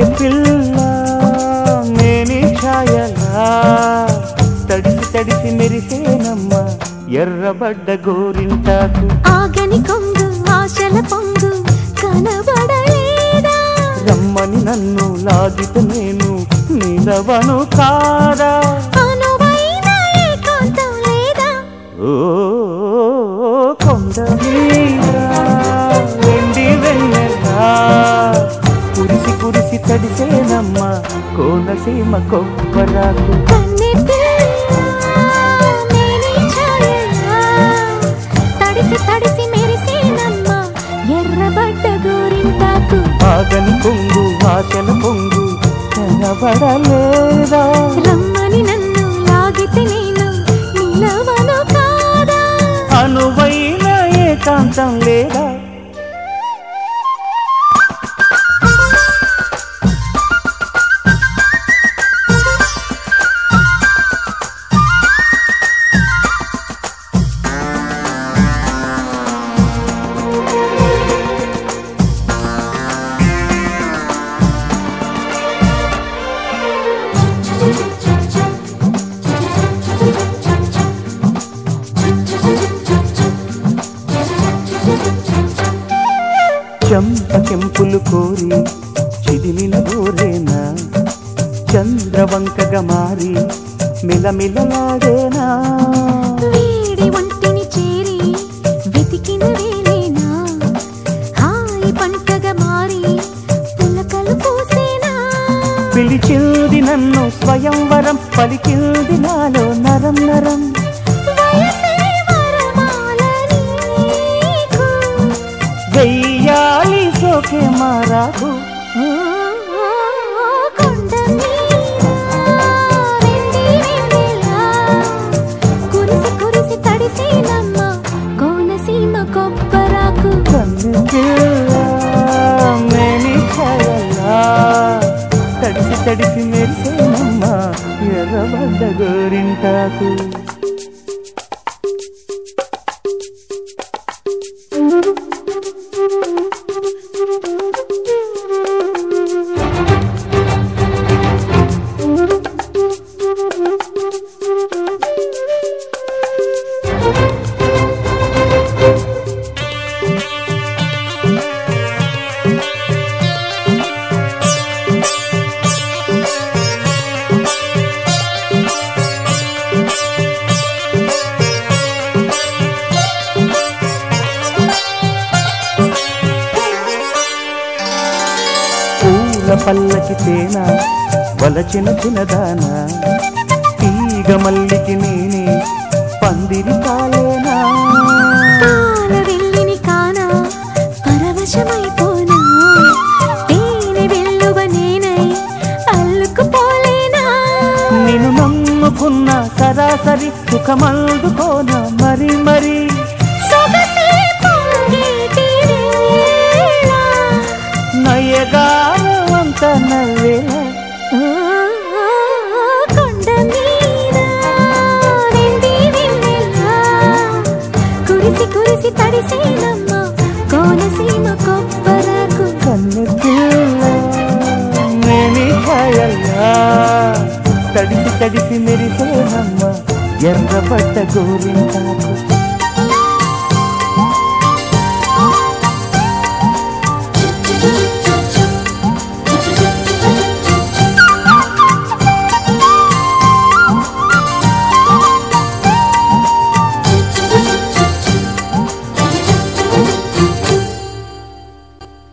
పిల్ల నేని ఛాయలా తడిసి తడిసి మెరిసేనమ్మ ఎర్రబడ్డ గోరింటాకు ఆగని కొంగు ఆశల పొంగు కనబడలేదా రమ్మని నన్ను లాగితే నేను నిలవను కాదా అనువైన ఏకాంతం లేదా ఓ కొండ మీద వెండి వెన్నెలా కురిసి కురిసి తడిసేనమ్మ కోనసీమ కొబ్బరాకు కన్నెత్తి నేనే ఛాయలా తడిసి తడిసి మెరిసేనమ్మ ఎర్రబడ్డ గోరింటాకు ఆగని పొంగు ఆశల పొంగు కనబడలేదా రమ్మని నన్ను లాగితే నేను నిలవను కాదా అనువైన ఏకాంతం లేదా చెంప కెంపులు కోరి చిదిమిన గోరేనా చంద్రవంకగా మారి మిలమిలలాడేనా వేడి ఒంటిని చేరి వెతికిన వేలేనా హాయి పంటగా మారి పులకలు పూసేనా పిలిచింది నన్ను స్వయంవరం పలికింది నాలో నరం నరం వయసే వరమాల నీకు. వెయ్యాలి సోకే మారాకు ఓ, ఓ, ఓ, కొండ మీద వెండి వెన్నెలా. కురిసి కురిసి తడిసేనమ్మ కోనసీమ కొబ్బరాకు కన్ను పిల్ల మేని ఛాయలా తడిసి తడిసి మెరిసేనమ్మ ఎర్రబడ్డ గోరింటాకు పూల పల్లకి తేన వలచిన చిన్నదాన తీగ మల్లికి నేనే పందిరి కాలేనా పాల వెళ్ళిని కానా పరవశమైపోనా తేనె వెల్లువ నేనై అల్లుకుపోలేనా నేను నమ్ముకున్న సరాసరి సుఖమందుకోన మరి మరి సొగసే పొంగేటి వేళ. నయగారవంత నవ్వేల ఓ, ఓ, ఓ, కొండ మీద వెండి వెన్నెలా. కురిసి కురిసి తడిసేనమ్మ కోనసీమ కొబ్బరకు కన్ను పిల్ల మేని ఛాయల్లా తడిసి తడిసి మెరిసేనమ్మ ఎర్రబడ్డ గోరింటాకు